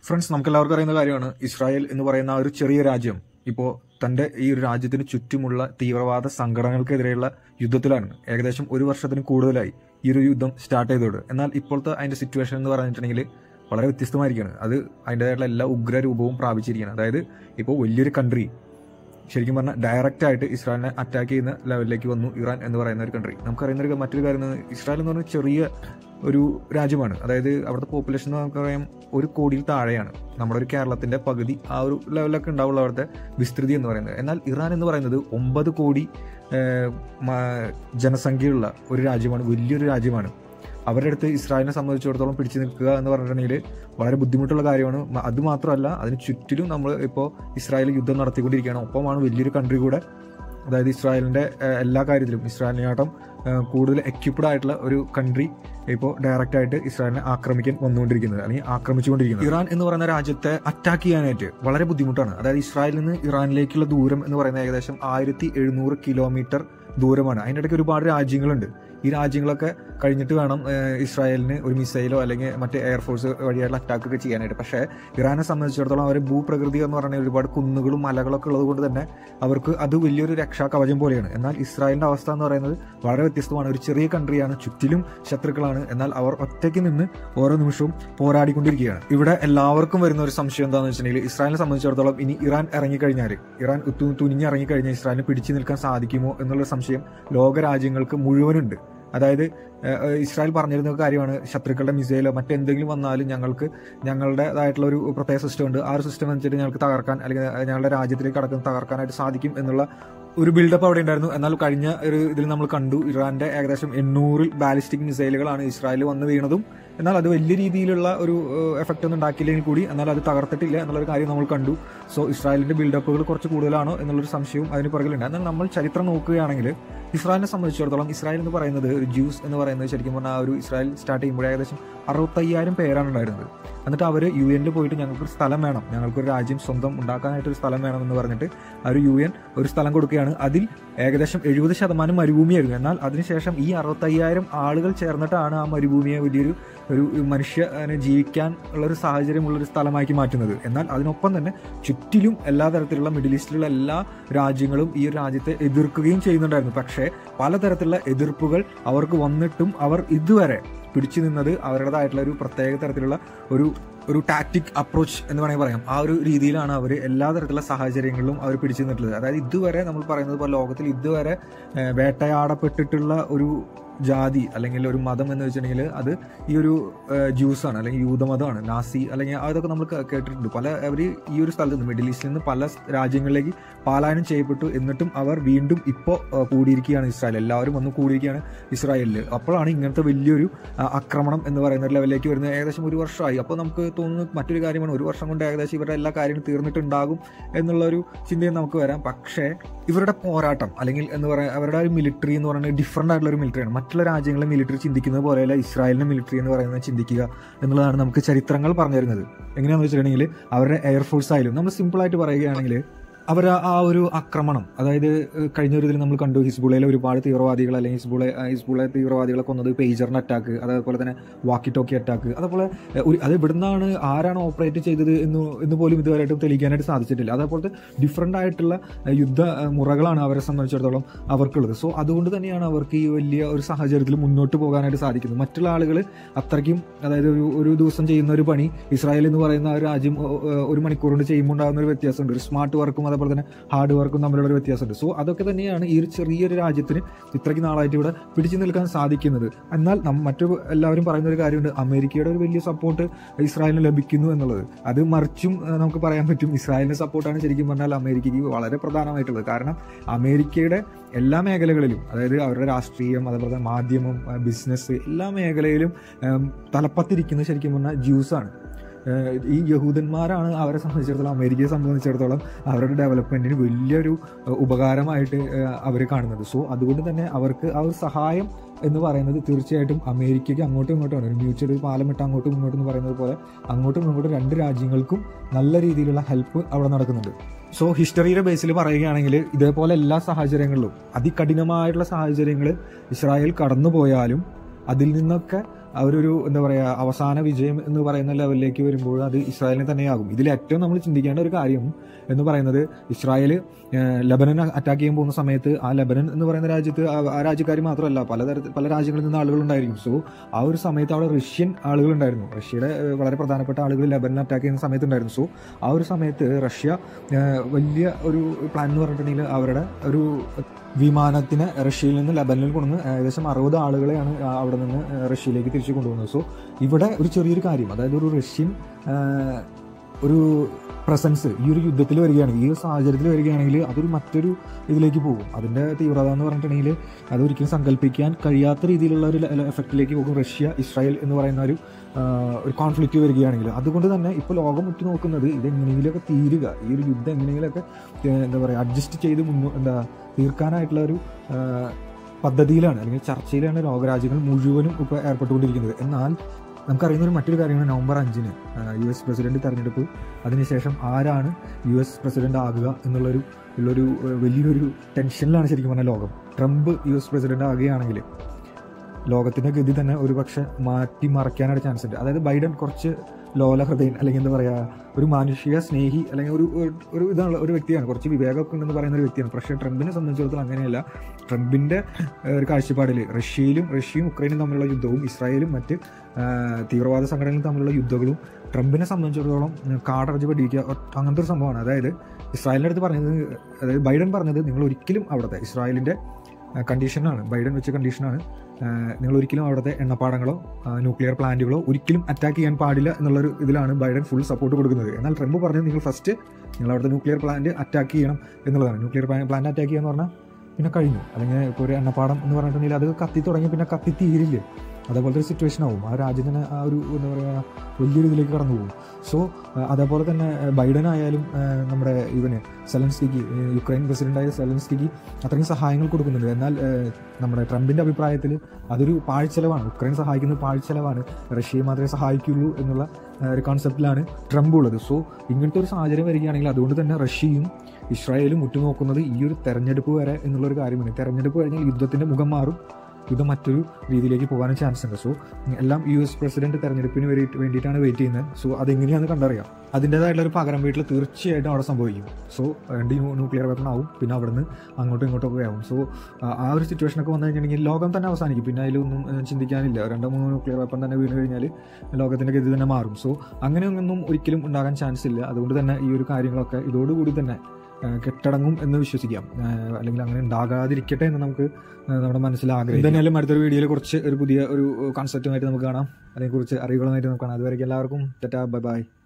friends നമുക്ക് എല്ലാവർക്കും അറിയുന്ന കാര്യമാണ് ഇസ്രായേൽ എന്ന് പറയുന്ന ആ ഒരു ചെറിയ രാജ്യം ഇപ്പോൾ തന്റെ ഈ ഒരു രാജ്യത്തിന് ചുറ്റുമുള്ള തീവ്രവാദ സംഘടനകൾക്കെതിരെയുള്ള യുദ്ധത്തിലാണ് ഏകദേശം ഒരു വർഷത്തിന് കൂടുതലായി ഈ ഒരു യുദ്ധം സ്റ്റാർട്ട് ചെയ്തോട് എന്നാൽ ഇപ്പോഴത്തെ അതിന്റെ സിറ്റുവേഷൻ എന്ന് പറഞ്ഞിട്ടുണ്ടെങ്കിൽ വളരെ വ്യത്യസ്തമായിരിക്കുകയാണ് അത് അതിൻ്റെതായിട്ടുള്ള എല്ലാ ഉഗ്രരൂപവും പ്രാപിച്ചിരിക്കുകയാണ് അതായത് ഇപ്പോൾ വലിയൊരു കൺട്രി ശരിക്കും പറഞ്ഞാൽ ഡയറക്റ്റ് ആയിട്ട് ഇസ്രായേലിനെ അറ്റാക്ക് ചെയ്യുന്ന ലെവലിലേക്ക് വന്നു ഇറാൻ എന്ന് പറയുന്ന ഒരു കൺട്രി നമുക്കറിയുന്ന ഒരു മറ്റൊരു കാര്യം എന്ന് പറഞ്ഞാൽ ഇസ്രായേൽ എന്ന് പറഞ്ഞാൽ ചെറിയ ഒരു രാജ്യമാണ് അതായത് അവിടുത്തെ പോപ്പുലേഷൻ എന്ന് നമുക്കറിയാം ഒരു കോടിയിൽ താഴെയാണ് നമ്മുടെ ഒരു കേരളത്തിന്റെ പകുതി ആ ഒരു ലെവലൊക്കെ ഉണ്ടാവുള്ള അവിടുത്തെ വിസ്തൃതി എന്ന് പറയുന്നത് എന്നാൽ ഇറാൻ എന്ന് പറയുന്നത് ഒമ്പത് കോടി ഏഹ്, മ- ജനസംഖ്യയുള്ള ഒരു രാജ്യമാണ് വലിയൊരു രാജ്യമാണ് അവരുടെ അടുത്ത് ഇസ്രായേലിനെ സംബന്ധിച്ചിടത്തോളം പിടിച്ചു നിൽക്കുക എന്ന് പറഞ്ഞിട്ടുണ്ടെങ്കിൽ വളരെ ബുദ്ധിമുട്ടുള്ള കാര്യമാണ് മ- അത് മാത്രമല്ല അതിന് ചുറ്റിലും നമ്മൾ ഇപ്പോൾ ഇസ്രായേൽ യുദ്ധം നടത്തിക്കൊണ്ടിരിക്കുകയാണ് ഒപ്പമാണ് വലിയൊരു കൺട്രി കൂടെ അതായത് ഇസ്രായേലിന്റെ ഏഹ്, എല്ലാ കാര്യത്തിലും ഇസ്രായേലിനാട്ടം ഏഹ്, കൂടുതൽ എക്യുപ്ഡ് ആയിട്ടുള്ള ഒരു കൺട്രി ഇപ്പോൾ ഡയറക്റ്റ് ആയിട്ട് ഇസ്രായേലിനെ ആക്രമിക്കാൻ വന്നുകൊണ്ടിരിക്കുന്നത് അല്ലെങ്കിൽ ആക്രമിച്ചുകൊണ്ടിരിക്കുന്നത് ഇറാൻ എന്ന് പറയുന്ന രാജ്യത്തെ അറ്റാക്ക് ചെയ്യാനായിട്ട് വളരെ ബുദ്ധിമുട്ടാണ് അതായത് ഇസ്രായേലിൽ നിന്ന് ഇറാനിലേക്കുള്ള ദൂരം എന്ന് പറയുന്നത് ഏകദേശം ആയിരത്തി എഴുന്നൂറ് കിലോമീറ്റർ ദൂരമാണ് അതിൻ്റെ ഇടയ്ക്ക് ഒരുപാട് രാജ്യങ്ങളുണ്ട് ഈ രാജ്യങ്ങളൊക്കെ കഴിഞ്ഞിട്ട് വേണം ഏഹ്, ഇസ്രായേലിന് ഒരു മിസൈലോ അല്ലെങ്കിൽ മറ്റ് എയർഫോഴ്സ് വഴിയായിട്ടുള്ള അറ്റാക്ക് ഒക്കെ ചെയ്യാനായിട്ട് പക്ഷേ ഇറാനെ സംബന്ധിച്ചിടത്തോളം അവർ ഭൂപ്രകൃതി എന്ന് പറഞ്ഞാൽ ഒരുപാട് കുന്നുകളും മലകളൊക്കെ ഉള്ളത് കൊണ്ട് തന്നെ അവർക്ക് അത് വലിയൊരു രക്ഷാ കവചം പോലെയാണ് എന്നാൽ ഇസ്രായേലിന്റെ അവസ്ഥ എന്ന് പറയുന്നത് വളരെ വ്യത്യസ്തമാണ് ഒരു ചെറിയ കൺട്രിയാണ് ചുറ്റിലും ശത്രുക്കളാണ് എന്നാൽ അവർ ഒറ്റയ്ക്ക് നിന്ന് ഓരോ നിമിഷവും പോരാടിക്കൊണ്ടിരിക്കുകയാണ് ഇവിടെ എല്ലാവർക്കും വരുന്ന ഒരു സംശയം എന്താണെന്ന് വെച്ചിട്ടുണ്ടെങ്കിൽ ഇസ്രായേലിനെ സംബന്ധിച്ചിടത്തോളം ഇനി ഇറാൻ ഇറങ്ങിക്കഴിഞ്ഞാൽ ഇറാൻ തു- തുനിഞ്ഞിറങ്ങിക്കഴിഞ്ഞാൽ ഇസ്രായേലിന് പിടിച്ചു നിൽക്കാൻ സാധിക്കുമോ എന്നുള്ള സംശയം ലോക രാജ്യങ്ങൾക്ക് മുഴുവനുണ്ട് അതായത് ഏഹ്, ഏഹ്, ഇസ്രായേൽ പറഞ്ഞിരുന്ന ഒരു കാര്യമാണ് ശത്രുക്കളുടെ മിസൈലോ മറ്റെന്തെങ്കിലും വന്നാലും ഞങ്ങൾക്ക് ഞങ്ങളുടേതായിട്ടുള്ള ഒരു പ്രത്യേക സിസ്റ്റം ഉണ്ട് ആ ഒരു സിസ്റ്റം അനുസരിച്ച് ഞങ്ങൾക്ക് തകർക്കാൻ അല്ലെങ്കിൽ ഞങ്ങളുടെ രാജ്യത്തിലേക്ക് കടക്കുന്ന തകർക്കാനായിട്ട് സാധിക്കും എന്നുള്ള ഒരു ബിൽഡപ്പ് അവിടെ ഉണ്ടായിരുന്നു എന്നാൽ കഴിഞ്ഞ ഒരു ഇതിൽ നമ്മൾ കണ്ടു ഇറാന്റെ ഏകദേശം എണ്ണൂറിൽ ബാലിസ്റ്റിക് മിസൈലുകളാണ് ഇസ്രായേൽ വന്ന് വീണതും എന്നാൽ അത് വലിയ രീതിയിലുള്ള ഒരു എഫക്റ്റ് ഒന്നും ഉണ്ടാക്കിയില്ലെങ്കിൽ കൂടി എന്നാൽ അത് തകർത്തിട്ടില്ല എന്നുള്ളൊരു കാര്യം നമ്മൾ കണ്ടു സോ ഇസ്രായേലിന്റെ ബിൽഡപ്പുകൾ കുറച്ച് കൂടുതലാണോ എന്നുള്ളൊരു സംശയവും അതിന് പുറകിലുണ്ട് എന്നാൽ നമ്മൾ ചരിത്രം നോക്കുകയാണെങ്കിൽ ഇസ്രായേലിനെ സംബന്ധിച്ചിടത്തോളം ഇസ്രായേൽ എന്ന് പറയുന്നത് ഒരു ജ്യൂസ് എന്ന് പറയുന്നത് ശരിക്കും പറഞ്ഞാൽ ആ ഒരു ഇസ്രായേൽ സ്റ്റാർട്ട് ചെയ്യുമ്പോൾ ഏകദേശം അറുപത്തയ്യായിരം പേരാണ് ഉണ്ടായിരുന്നത് എന്നിട്ട് അവർ യു എനിൽ പോയിട്ട് ഞങ്ങൾക്കൊരു സ്ഥലം വേണം ഞങ്ങൾക്കൊരു രാജ്യം സ്വന്തം ഉണ്ടാക്കാനായിട്ട് ഒരു സ്ഥലം വേണം എന്ന് പറഞ്ഞിട്ട് ആ ഒരു യു എൻ ഒരു സ്ഥലം കൊടുക്കുകയാണ് അതിൽ ഏകദേശം എഴുപത് ശതമാനം മരുഭൂമിയായിരുന്നു എന്നാൽ അതിനുശേഷം ഈ അറുപത്തയ്യായിരം ആളുകൾ ചേർന്നിട്ടാണ് ആ മരുഭൂമിയെ വലിയൊരു ഒരു മനുഷ്യ ജീവിക്കാൻ ഉള്ള ഒരു സാഹചര്യമുള്ള ഒരു സ്ഥലമാക്കി മാറ്റുന്നത് എന്നാൽ അതിനൊപ്പം തന്നെ ചുറ്റിലും എല്ലാ തരത്തിലുള്ള മിഡിൽ ഈസ്റ്റിലുള്ള എല്ലാ രാജ്യങ്ങളും ഈ ഒരു രാജ്യത്തെ എതിർക്കുകയും ചെയ്യുന്നുണ്ടായിരുന്നു പക്ഷേ പലതരത്തിലുള്ള എതിർപ്പുകൾ അവർക്ക് വന്നിട്ടും അവർ ഇതുവരെ പിടിച്ചു നിന്നത് അവരുടേതായിട്ടുള്ള ഒരു പ്രത്യേക തരത്തിലുള്ള ഒരു ഒരു ടാക്ടിക് അപ്രോച്ച് എന്ന് വേണമെങ്കിൽ പറയാം ആ ഒരു രീതിയിലാണ് അവർ എല്ലാ തരത്തിലുള്ള സാഹചര്യങ്ങളിലും അവർ പിടിച്ചു നിന്നിട്ടുള്ളത് അതായത് ഇതുവരെ നമ്മൾ പറയുന്നത് പോലെ ലോകത്തിൽ ഇതുവരെ ഏഹ്, വേട്ടയാടപ്പെട്ടിട്ടുള്ള ഒരു ജാതി അല്ലെങ്കിൽ ഒരു മതം എന്ന് വെച്ചിട്ടുണ്ടെങ്കിൽ അത് ഈ ഒരു ജ്യൂസ് ആണ് അല്ലെങ്കിൽ യൂതമതമാണ് നാസി അല്ലെങ്കിൽ അതൊക്കെ നമ്മൾ കേ- കേട്ടിട്ടുണ്ട് പല അവർ ഈ ഒരു സ്ഥലത്ത് നിന്ന് മിഡിൽ ഈസ്റ്റിൽ നിന്ന് പല സ് രാജ്യങ്ങളിലേക്ക് പലായനം ചെയ്യപ്പെട്ടു എന്നിട്ടും അവർ വീണ്ടും ഇപ്പോൾ കൂടിയിരിക്കുകയാണ് ഇസ്രായേൽ എല്ലാവരും വന്ന് കൂടിയിരിക്കുകയാണ് ഇസ്രായേലിൽ അപ്പോഴാണ് ഇങ്ങനത്തെ വലിയൊരു ആ, ആക്രമണം എന്ന് പറയുന്ന ഒരു ലെവലിലേക്ക് വരുന്നത് ഏകദേശം ഒരു വർഷമായി അപ്പോൾ നമുക്ക് തോന്നുന്നത് മറ്റൊരു കാര്യമാണ് ഒരു വർഷം കൊണ്ട് ഏകദേശം ഇവരുടെ എല്ലാ കാര്യങ്ങളും തീർന്നിട്ടുണ്ടാകും എന്നുള്ള ഒരു ചിന്തയും നമുക്ക് വരാം പക്ഷേ ഇവരുടെ പോരാട്ടം അല്ലെങ്കിൽ എന്ന് പറയാൻ അവരുടെ ഒരു മിലിറ്ററി എന്ന് പറയുന്നത് ഡിഫറെൻ്റ് ആയിട്ടുള്ള ഒരു മിലിറ്ററിയാണ് മറ്റുള്ള രാജ്യങ്ങളെ മിലിറ്ററി ചിന്തിക്കുന്നത് പോലെയല്ല ഇസ്രായേലിന്റെ മിലിറ്ററി എന്ന് പറയുന്നത് ചിന്തിക്കുക എന്നുള്ളതാണ് നമുക്ക് ചരിത്രങ്ങൾ പറഞ്ഞു തരുന്നത് എങ്ങനെയാണെന്ന് വെച്ചിട്ടുണ്ടെങ്കിൽ അവരുടെ എയർഫോഴ്സ് ആയാലും നമ്മൾ സിമ്പിളായിട്ട് പറയുകയാണെങ്കിൽ അവർ ആ ഒരു ആക്രമണം അതായത് ഏഹ്, കഴിഞ്ഞ ഒരു ഇതിൽ നമ്മൾ കണ്ടു ഹിസ്ബുളയിലെ ഒരുപാട് തീവ്രവാദികൾ അല്ലെങ്കിൽ ഹിസ്ബുള ഹിസ്ബുളെ തീവ്രവാദികളെ കൊന്നത് പേജറിന് അറ്റാക്ക് അതേപോലെ തന്നെ വാക്കി ടോക്കി അറ്റാക്ക് അതേപോലെ ഏഹ്, ഒരു അത് ഇവിടുന്നാണ് ആരാണ് ഓപ്പറേറ്റ് ചെയ്തത് എന്ന് എന്ന് പോലും ഇതുവരെയായിട്ടും തെളിയിക്കാനായിട്ട് സാധിച്ചിട്ടില്ല അതേപോലത്തെ ഡിഫറെൻ്റ് ആയിട്ടുള്ള ഏഹ്, യുദ്ധ ഏഹ്, മുറകളാണ് അവരെ സംബന്ധിച്ചിടത്തോളം അവർക്കുള്ളത് സോ അതുകൊണ്ട് തന്നെയാണ് അവർക്ക് ഈ വലിയ ഒരു സാഹചര്യത്തിൽ മുന്നോട്ട് പോകാനായിട്ട് സാധിക്കുന്നത് മറ്റുള്ള ആളുകൾ അത്രയ്ക്കും അതായത് ഒരു ഒരു ദിവസം ചെയ്യുന്ന ഒരു പണി ഇസ്രായേൽ എന്ന് പറയുന്ന ആ ഒരു രാജ്യം ഏഹ്, ഏഹ്, ഒരു മണിക്കൂർ കൊണ്ട് ചെയ്യുമ്പോൾ ഉണ്ടാകുന്ന ഒരു വ്യത്യാസമുണ്ട് ഒരു സ്മാർട്ട് വർക്കും അതേപോലെ തന്നെ ഹാർഡ് വർക്കും തമ്മിലുള്ള ഒരു വ്യത്യാസമുണ്ട് സോ അതൊക്കെ തന്നെയാണ് ഈ ഒരു ചെറിയൊരു രാജ്യത്തിന് ഇത്രയ്ക്ക് നാളായിട്ട് ഇവിടെ പിടിച്ചു നിൽക്കാൻ സാധിക്കുന്നത് എന്നാൽ നം മറ്റു എല്ലാവരും പറയുന്ന ഒരു കാര്യമുണ്ട് അമേരിക്കയുടെ ഒരു വലിയ സപ്പോർട്ട് ഇസ്രായേലിന് ലഭിക്കുന്നു എന്നുള്ളത് അത് മറിച്ചും ഏഹ്, നമുക്ക് പറയാൻ പറ്റും ഇസ്രായേലിന്റെ സപ്പോർട്ടാണ് ശരിക്കും പറഞ്ഞാൽ അമേരിക്കയ്ക്ക് വളരെ പ്രധാനമായിട്ടുള്ളത് കാരണം അമേരിക്കയുടെ എല്ലാ മേഖലകളിലും അതായത് അവരുടെ രാഷ്ട്രീയം അതേപോലെ തന്നെ മാധ്യമം ബിസിനസ് എല്ലാ മേഖലയിലും ഏം, തലപ്പത്തിരിക്കുന്നത് ശരിക്കും പറഞ്ഞാൽ ജ്യൂസാണ് ഏഹ് ഈ യഹൂദന്മാരാണ് അവരെ സംബന്ധിച്ചിടത്തോളം അമേരിക്കയെ സംബന്ധിച്ചിടത്തോളം അവരുടെ ഡെവലപ്മെന്റിന് വലിയൊരു ഏഹ് ഉപകാരമായിട്ട് അവർ കാണുന്നത് സോ അതുകൊണ്ട് തന്നെ അവർക്ക് ആ ഒരു സഹായം എന്ന് പറയുന്നത് തീർച്ചയായിട്ടും അമേരിക്കയ്ക്ക് അങ്ങോട്ടും ഇങ്ങോട്ടുമാണ് ഒരു മ്യൂച്വൽ ഒരു പാലം ഇട്ട് അങ്ങോട്ടും ഇങ്ങോട്ടും എന്ന് പറയുന്നത് പോലെ അങ്ങോട്ടും ഇങ്ങോട്ടും രണ്ട് രാജ്യങ്ങൾക്കും നല്ല രീതിയിലുള്ള ഹെൽപ്പ് അവിടെ നടക്കുന്നുണ്ട് സോ ഹിസ്റ്ററിയുടെ ബേസിൽ പറയുകയാണെങ്കിൽ ഇതേപോലെ എല്ലാ സാഹചര്യങ്ങളിലും അതികഠിനമായിട്ടുള്ള സാഹചര്യങ്ങൾ ഇസ്രായേൽ കടന്നു പോയാലും അതിൽ നിന്നൊക്കെ അവരൊരു എന്താ പറയുക അവസാന വിജയം എന്ന് പറയുന്ന ലെവലിലേക്ക് വരുമ്പോൾ അത് ഇസ്രായേലിനെ തന്നെയാകും ഇതിൽ ഏറ്റവും നമ്മൾ ചിന്തിക്കേണ്ട ഒരു കാര്യം എന്ന് പറയുന്നത് ഇസ്രായേൽ ലബനൻ അറ്റാക്ക് ചെയ്യാൻ പോകുന്ന സമയത്ത് ആ ലബനൻ എന്ന് പറയുന്ന രാജ്യത്ത് ആ- ആ രാജ്യക്കാർ മാത്രമല്ല പലതരത്തിൽ പല രാജ്യങ്ങളിൽ നിന്ന് ആളുകൾ ഉണ്ടായിരിക്കും സോ ആ ഒരു സമയത്ത് അവിടെ റഷ്യൻ ആളുകൾ ഉണ്ടായിരുന്നു റഷ്യയുടെ ഏഹ്, വളരെ പ്രധാനപ്പെട്ട ആളുകൾ ലബനൻ അറ്റാക്ക് ചെയ്യുന്ന സമയത്ത് ഉണ്ടായിരുന്നു സോ ആ ഒരു സമയത്ത് റഷ്യ ഏഹ്, വലിയ ഒരു പ്ലാൻ എന്ന് പറഞ്ഞിട്ടുണ്ടെങ്കിൽ അവരുടെ ഒരു വിമാനത്തിന് റഷ്യയിൽ നിന്ന് ലബനിൽ കൊണ്ടുവന്ന് ഏകദേശം അറുപത് ആളുകളെയാണ് ആ അവിടെ നിന്ന് ഏഹ്, റഷ്യയിലേക്ക് തിരിച്ചു കൊണ്ടുപോകുന്നത് സോ ഇവിടെ ഒരു ചെറിയൊരു കാര്യം അതായത് ഒരു റഷ്യൻ ഏഹ്, ഒരു പ്രസൻസ് ഈ ഒരു യുദ്ധത്തിൽ വരികയാണെങ്കിൽ ഈ ഒരു സാഹചര്യത്തിൽ വരികയാണെങ്കിൽ അതൊരു മറ്റൊരു ഇതിലേക്ക് പോകും അതിൻ്റെ തീവ്രത എന്ന് പറഞ്ഞിട്ടുണ്ടെങ്കിൽ അത് ഒരിക്കലും സങ്കല്പിക്കാൻ കഴിയാത്ത രീതിയിലുള്ള ഒരു എഫക്റ്റിലേക്ക് പോകും റഷ്യ ഇസ്രായേൽ എന്ന് പറയുന്ന ഒരു ആ, ഒരു കോൺഫ്ലിക്റ്റ് വരികയാണെങ്കിൽ അതുകൊണ്ട് തന്നെ ഇപ്പോൾ ലോകം ഉറ്റു നോക്കുന്നത് ഇത് എങ്ങനെയെങ്കിലുമൊക്കെ തീരുക ഈ ഒരു യുദ്ധം എങ്ങനെയെങ്കിലുമൊക്കെ ഏഹ്, എന്താ പറയുക അഡ്ജസ്റ്റ് ചെയ്ത് മുന്നോ എന്താ തീർക്കാനായിട്ടുള്ള ഒരു ആ, പദ്ധതിയിലാണ് അല്ലെങ്കിൽ ചർച്ചയിലാണ് ലോകരാജ്യങ്ങൾ മുഴുവനും ഇപ്പോൾ ഏർപ്പെട്ടുകൊണ്ടിരിക്കുന്നത് എന്നാൽ നമുക്കറിയുന്ന ഒരു മറ്റൊരു കാര്യമാണ് നവംബർ അഞ്ചിന് യു എസ് പ്രസിഡന്റ് തെരഞ്ഞെടുപ്പ് അതിനുശേഷം ആരാണ് യു എസ് പ്രസിഡന്റ് ആകുക എന്നുള്ളൊരു ഉള്ളൊരു ഏഹ്, വലിയൊരു ടെൻഷനിലാണ് ശരിക്കും പറഞ്ഞാൽ ലോകം ട്രംപ് യു എസ് പ്രസിഡന്റ് ആകുകയാണെങ്കിൽ ലോകത്തിന്റെ ഗതി തന്നെ ഒരുപക്ഷെ മാറ്റി മറയ്ക്കാനായിട്ട് ചാൻസ് ഉണ്ട് അതായത് ബൈഡൻ കുറച്ച് ലോല ഹൃദയൻ അല്ലെങ്കിൽ എന്താ പറയുക ഒരു മാനുഷിക സ്നേഹി അല്ലെങ്കിൽ ഒരു ഒരു- ഒരു ഇതാണ് ഒരു വ്യക്തിയാണ് കുറച്ച് വിവേകമൊക്കെ ഉണ്ടെന്ന് പറയുന്ന ഒരു വ്യക്തിയാണ് പക്ഷേ ട്രംപിനെ സംബന്ധിച്ചിടത്തോളം അങ്ങനെയല്ല ട്രംപിന്റെ ഏഹ്, ഒരു കാഴ്ചപ്പാടിൽ റഷ്യയിലും റഷ്യയും ഉക്രൈനും തമ്മിലുള്ള യുദ്ധവും ഇസ്രായേലും മറ്റ് ഏഹ്, തീവ്രവാദ സംഘടനകളും തമ്മിലുള്ള യുദ്ധങ്ങളും ട്രംപിനെ സംബന്ധിച്ചിടത്തോളം ഉം, കാടടച്ച് പഠിക്കുക അങ്ങനത്തെ ഒരു സംഭവമാണ് അതായത് ഇസ്രായേലിൻ്റെ അടുത്ത് പറഞ്ഞത് അതായത് ബൈഡൻ പറഞ്ഞത് നിങ്ങൾ ഒരിക്കലും അവിടുത്തെ ഇസ്രായേലിൻ്റെ കണ്ടീഷനാണ് ബൈഡൻ വെച്ച കണ്ടീഷനാണ് നിങ്ങൾ ഒരിക്കലും അവിടുത്തെ എണ്ണപ്പാടങ്ങളോ ന്യൂക്ലിയർ പ്ലാന്റുകളോ ഒരിക്കലും അറ്റാക്ക് ചെയ്യാൻ പാടില്ല എന്നുള്ളൊരു ഇതിലാണ് ബൈഡൻ ഫുൾ സപ്പോർട്ട് കൊടുക്കുന്നത് എന്നാൽ ട്രംപ് പറഞ്ഞത് നിങ്ങൾ ഫസ്റ്റ് നിങ്ങൾ അവിടുത്തെ ന്യൂക്ലിയർ പ്ലാന്റ് അറ്റാക്ക് ചെയ്യണം എന്നുള്ളതാണ് ന്യൂക്ലിയർ പ്ലാന്റ് അറ്റാക്ക് ചെയ്യുക എന്ന് പറഞ്ഞാൽ പിന്നെ കഴിഞ്ഞു അല്ലെങ്കിൽ ഇപ്പോൾ ഒരു എണ്ണപ്പാടം എന്ന് പറഞ്ഞിട്ടുണ്ടെങ്കിൽ അത് കത്തി തുടങ്ങി പിന്നെ കത്തി തീരില്ലേ അതേപോലത്തെ ഒരു സിറ്റുവേഷൻ ആവും ആ രാജ്യം തന്നെ ആ ഒരു എന്താ പറയുക വലിയൊരു ഇതിലേക്ക് കടന്നു പോകും സോ അതേപോലെ തന്നെ ഏഹ്, ബൈഡൻ ആയാലും ഏഹ്, നമ്മുടെ ഇവന് സെലൻസ്കിക്ക് ഏഹ്, യുക്രൈൻ പ്രസിഡന്റായ സെലൻസ്കിക്ക് അത്രയും സഹായങ്ങൾ കൊടുക്കുന്നുണ്ട് എന്നാൽ ഏഹ്, നമ്മുടെ ട്രംപിന്റെ അഭിപ്രായത്തിൽ അതൊരു പാഴ്ചെലവാണ് ഉക്രൈൻ സഹായിക്കുന്നത് പാഴ്ചെലവാണ് റഷ്യയെ മാത്രമേ സഹായിക്കുള്ളൂ എന്നുള്ള ഏഹ്, ഒരു കോൺസെപ്റ്റിലാണ് ട്രംപ് ഉള്ളത് സോ ഇങ്ങനത്തെ ഒരു സാഹചര്യം വരികയാണെങ്കിൽ അതുകൊണ്ട് തന്നെ റഷ്യയും ഇസ്രായേലും ഉറ്റുനോക്കുന്നത് ഈ ഒരു തെരഞ്ഞെടുപ്പ് വരെ എന്നുള്ള ഒരു കാര്യമാണ് തെരഞ്ഞെടുപ്പ് കഴിഞ്ഞാൽ യുദ്ധത്തിന്റെ മുഖം മാറും യുദ്ധം മറ്റൊരു രീതിയിലേക്ക് പോകാനും ചാൻസ് ഉണ്ട് സോ എല്ലാം യു എസ് പ്രസിഡന്റ് തെരഞ്ഞെടുപ്പിന് വേണ്ടി വേണ്ടിയിട്ടാണ് വെയിറ്റ് ചെയ്യുന്നത് സോ അതെങ്ങനെയാണെന്ന് കണ്ടറിയാം അതിൻ്റെതായിട്ടുള്ള ഒരു പകരം വീട്ടിൽ തീർച്ചയായിട്ടും അവിടെ സംഭവിക്കും സോ രണ്ട് ന്യൂക്ലിയർ വെപ്പൺ ആവും പിന്നെ അവിടുന്ന് അങ്ങോട്ടും ഇങ്ങോട്ടും ഒക്കെ ആവും സോ ആ ഒരു സിറ്റുവേഷനൊക്കെ വന്നു കഴിഞ്ഞിട്ടുണ്ടെങ്കിൽ ലോകം തന്നെ അവസാനിക്കും പിന്നെ അതിലൊന്നും ഏഹ്, ചിന്തിക്കാനില്ല രണ്ടോ മൂന്നോ ന്യൂക്ലിയർ വെപ്പൺ തന്നെ വീണ് കഴിഞ്ഞാൽ ലോകത്തിൻ്റെ ഗതി തന്നെ മാറും സോ അങ്ങനെയൊന്നും ഒരിക്കലും ഉണ്ടാകാൻ ചാൻസ് ഇല്ല അതുകൊണ്ട് തന്നെ ഈ ഒരു കാര്യങ്ങളൊക്കെ ഇതോടുകൂടി തന്നെ ഏഹ്, കെട്ടടങ്ങും എന്ന് വിശ്വസിക്കാം ഏഹ്, അല്ലെങ്കിൽ അങ്ങനെ ഉണ്ടാകാതിരിക്കട്ടെ എന്ന് നമുക്ക് ഏഹ്, നമ്മുടെ മനസ്സിൽ ആഗ്രഹം എന്തായാലും അടുത്തൊരു വീഡിയോയിൽ കുറച്ച് ഒരു പുതിയ ഒരു കോൺസെപ്റ്റുമായിട്ട് നമുക്ക് കാണാം അതിനെക്കുറിച്ച് അറിവുകളുമായിട്ട് നമുക്ക് കാണാം അതുവരെയ്ക്കും എല്ലാവർക്കും ടെറ്റാ ബൈ ബൈ